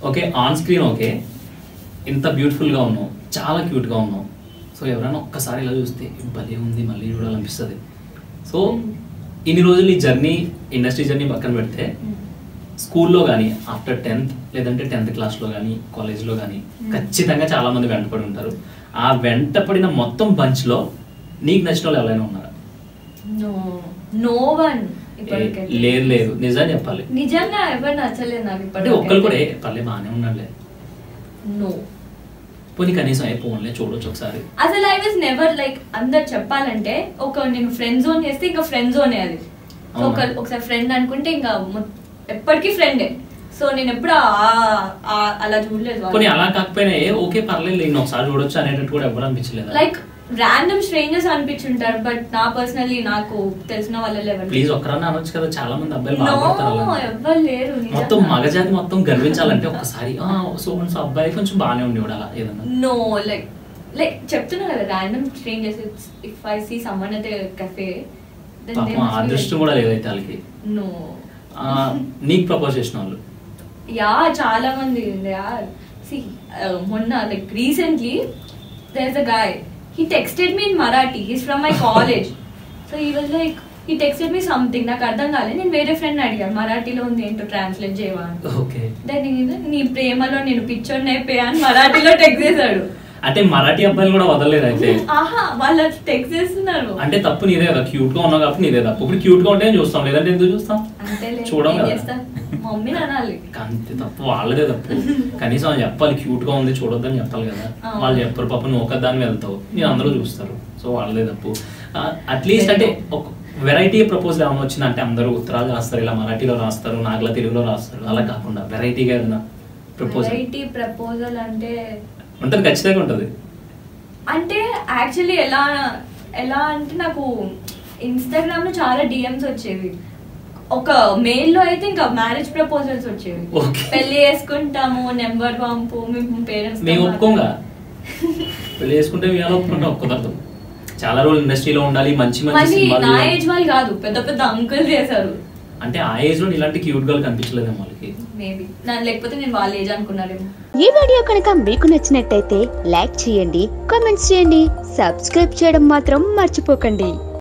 Okay on screen okay ఇంత బ్యూటిఫుల్గా ఉన్నావు చాలా క్యూట్గా ఉన్నావు సో ఎవరైనా ఒక్కసారి ఇలా చూస్తే భలే ఉంది మళ్ళీ చూడాలనిపిస్తుంది సో ఇన్ని రోజులు ఈ జర్నీ ఇండస్ట్రీ జర్నీ పక్కన పెడితే స్కూల్లో కానీ ఆఫ్టర్ టెన్త్ లేదంటే టెన్త్ క్లాస్లో కానీ కాలేజ్లో కానీ ఖచ్చితంగా చాలా మంది వెంటపడి ఉంటారు ఆ వెంటపడిన మొత్తం బంచ్లో నీకు నచ్చిన వాళ్ళు ఎవరైనా ఉన్నారా నో నో వన్ ఏ, లేదు లేదు నిజం చెప్పాలి నిజంగా ఎవరు నచ్చలేదు నాకు అంటే ఒక్కరు కూడా ఏ పర్లే బాగానే ఉన్నాడులే నో పోనీ కనీసం ఏ ఫోన్లే చూడొచ్చు ఒకసారి అసలు ఐ వాజ్ నెవర్ లైక్ అందరు చెప్పాలంటే ఒక నేను ఫ్రెండ్ జోన్ చేస్తే ఇంకా ఫ్రెండ్ జోనే అది సో అవునా? ఒక ఒకసారి ఫ్రెండ్ అనుకుంటే ఇంకా మొ- ఎప్పటికీ ఫ్రెండే సో నేను ఎప్పుడు ఆ- ఆ- అలా చూడలేదు పోనీ అలా కాకపోయినా ఏ ఓకే పర్లేదు నేను ఒకసారి చూడొచ్చు అనేటట్టు కూడా ఎవరు అనిపించలేదా లైక్ ర్యాండమ్ స్ట్రేంజర్స్ అనిపించుంటారు బట్ నా పర్సనల్లీ నాకు తెలిసిన వాళ్ళ లెవెల్ ప్లీజ్ ఒక్కరన్నా అనొచ్చు కదా చాలా మంది అబ్బాయిలు నో బాగుపడతారు అలా. ఎవ్వరు లేరు మొత్తం మగజాతి మొత్తం గర్వించాలంటే ఒకసారి ఆ సో సో అబ్బాయి కొంచెం బాగానే ఉండేవాడు అలా ఏదన్నా నో లైక్ లైక్ చెప్తున్నా కదా random strangers if I see someone అయితే కెఫే పాపం ఆ అదృష్టం కూడా లేదైతే వాళ్ళకి నో ఆ, నీకు ప్రపోజ్ చేసిన వాళ్ళు యా చాలా మంది యా సి మొన్న like recently there is a guy he texted me in Marathi he's from my college so he was like he texted me something నాకు అర్థం కాలేదు నేను వేరే ఫ్రెండ్ అడిగాను మరాఠీలో ఉంది ఏంటో ట్రాన్స్లేట్ చేయవా అని ఓకే దాన్ని నేను, నీ ప్రేమలో నేను పిక్చర్ అయిపోయా అని మరాఠీలో టెక్స్ట్ చేశాడు అంటే మరాఠీ అబ్బాయిలు కూడా వదలలేదు అయితే ఆహా వాళ్ళు టెక్స్ట్ చేస్తున్నారు అంటే తప్పు నీదే కదా క్యూట్ గా ఉన్నావు కాబట్టి నీదే తప్పు ఇప్పుడు క్యూట్ గా ఉంటే చూస్తాం లేదంటే ఎందుకు చూస్తాం అంతేలే చూడం ఏం కదా. చేస్తా మమ్మీని అనాలి అంతే తప్పు వాళ్ళదే తప్పు కనీసం వాళ్ళు చెప్పాలి క్యూట్ గా ఉంది చూడొద్దని చెప్పాలి కదా అవును. వాళ్ళు చెప్పరు పాప నువ్వు ఒకదాన్ని వెళ్తావు నేను అందరూ చూస్తారు సో వాళ్ళదే తప్పు అట్లీస్ట్ అంటే ఒక వెరైటీ ప్రపోజల్ ఏమైనా వచ్చిందంటే అందరూ ఉత్తరాలు రాస్తారు ఇలా మరాఠీలో రాస్తారు నాగల తెలుగులో రాస్తారు అలా కాకుండా వెరైటీగా ఏదైనా ప్రపోజల్ వెరైటీ ప్రపోజల్ అంటే ఉంటుంది ఖచ్చితంగా ఉంటుంది అంటే యాక్చువల్లీ ఎలా ఎలా అంటే నాకు ఇన్స్టాగ్రామ్ లో చాలా డిఎమ్స్ వచ్చేవి ఒక మెయిల్ లో అయితే ఇంకా మ్యారేజ్ ప్రపోజల్స్ వచ్చేవి Okay. పెళ్లి చేసుకుంటాము నెంబర్ పంపు మేము పేరెంట్స్ మేము ఒప్పుకోంగా పెళ్లి చేసుకుంటే మేము ఒప్పుకుంటాం కుదరదు చాలా రోజులు ఇండస్ట్రీలో ఉండాలి మంచి మంచి మళ్ళీ సినిమాలు నా చేయాలి. ఏజ్ వాళ్ళు కాదు పెద్ద పెద్ద అంకుల్ చేశారు అంటే ఆ ఏజ్ లో ఇలాంటి క్యూట్ గర్ల్ కనిపించలేదేమో వాళ్ళకి మేబీ లేకపోతే నేను వాళ్ళ ఏజ్ అనుకున్నారేమో ఈ వీడియో కనుక మీకు నచ్చినట్టయితే లైక్ చేయండి కామెంట్స్ చేయండి సబ్స్క్రైబ్ చేయడం మాత్రం మర్చిపోకండి